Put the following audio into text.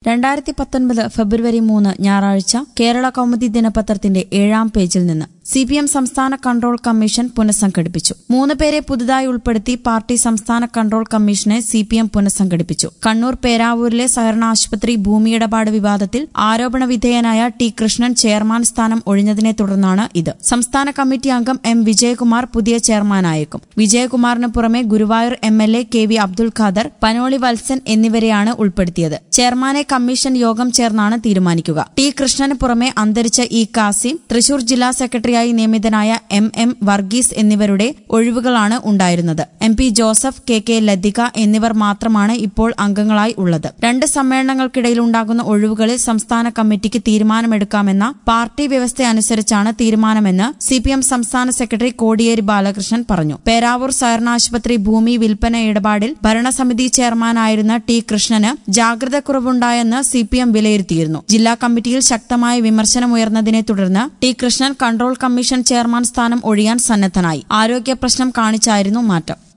രണ്ടായിരത്തി പത്തൊൻപത് ഫെബ്രുവരി മൂന്ന് ഞായറാഴ്ച കേരള കൗമുദി ദിനപത്രത്തിന്റെ ഏഴാം പേജിൽ നിന്ന് സി പി എം സംസ്ഥാന കൺട്രോൾ കമ്മീഷൻ പുനഃസംഘടിപ്പിച്ചു മൂന്ന് പേരെ പുതുതായി ഉൾപ്പെടുത്തി പാർട്ടി സംസ്ഥാന കൺട്രോൾ കമ്മീഷനെ സി പി എം പുനഃസംഘടിപ്പിച്ചു കണ്ണൂർ പേരാവൂരിലെ സഹകരണ ആശുപത്രി ഭൂമിയിടപാട് വിവാദത്തിൽ ആരോപണ വിധേയനായ ടി കൃഷ്ണൻ ചെയർമാൻ സ്ഥാനം ഒഴിഞ്ഞതിനെ തുടർന്നാണ് ഇത് സംസ്ഥാന കമ്മിറ്റി അംഗം എം വിജയകുമാർ പുതിയ ചെയർമാനായേക്കും വിജയകുമാറിന് പുറമെ Guruvayur M L A K V Abdul Khader Panoli Valsan എന്നിവരെയാണ് ഉൾപ്പെടുത്തിയത് ചെയർമാനെ കമ്മീഷൻ യോഗം ചേർന്നാണ് തീരുമാനിക്കുക ടി കൃഷ്ണന് പുറമെ അന്തരിച്ച ഇ കാസിം തൃശൂർ ജില്ലാ സെക്രട്ടറിയായി നിയമിതനായ എം എം വർഗീസ് എന്നിവരുടെ ഒഴിവുകളാണ് ഉണ്ടായിരുന്നത് M P Joseph K K Lathika എന്നിവർ മാത്രമാണ് ഇപ്പോൾ അംഗങ്ങളായി ഉള്ളത് രണ്ട് സമ്മേളനങ്ങൾക്കിടയിൽ ഉണ്ടാകുന്ന ഒഴിവുകളിൽ സംസ്ഥാന കമ്മിറ്റിക്ക് തീരുമാനമെടുക്കാമെന്ന പാർട്ടി വ്യവസ്ഥ അനുസരിച്ചാണ് തീരുമാനമെന്ന് സി പി എം സംസ്ഥാന സെക്രട്ടറി കോടിയേരി ബാലകൃഷ്ണൻ പറഞ്ഞു പേരാവൂർ സഹകരണ ആശുപത്രി ഭൂമി വിൽപ്പന ഇടപാടിൽ ഭരണസമിതി ചെയർമാനായിരുന്ന ടി കൃഷ്ണന് ജാഗ്രത കുറവുണ്ടായെന്ന് സി പി എം വിലയിരുത്തിയിരുന്നു ജില്ലാ കമ്മിറ്റിയിൽ ശക്തമായ വിമർശനമുയർന്നതിനെ തുടർന്ന് T Krishnan control commission chairman സ്ഥാനം ഒഴിയാൻ സന്നദ്ധനായി ആരോഗ്യ പ്രശ്നം കാണിച്ചായിരുന്നു മാറ്റം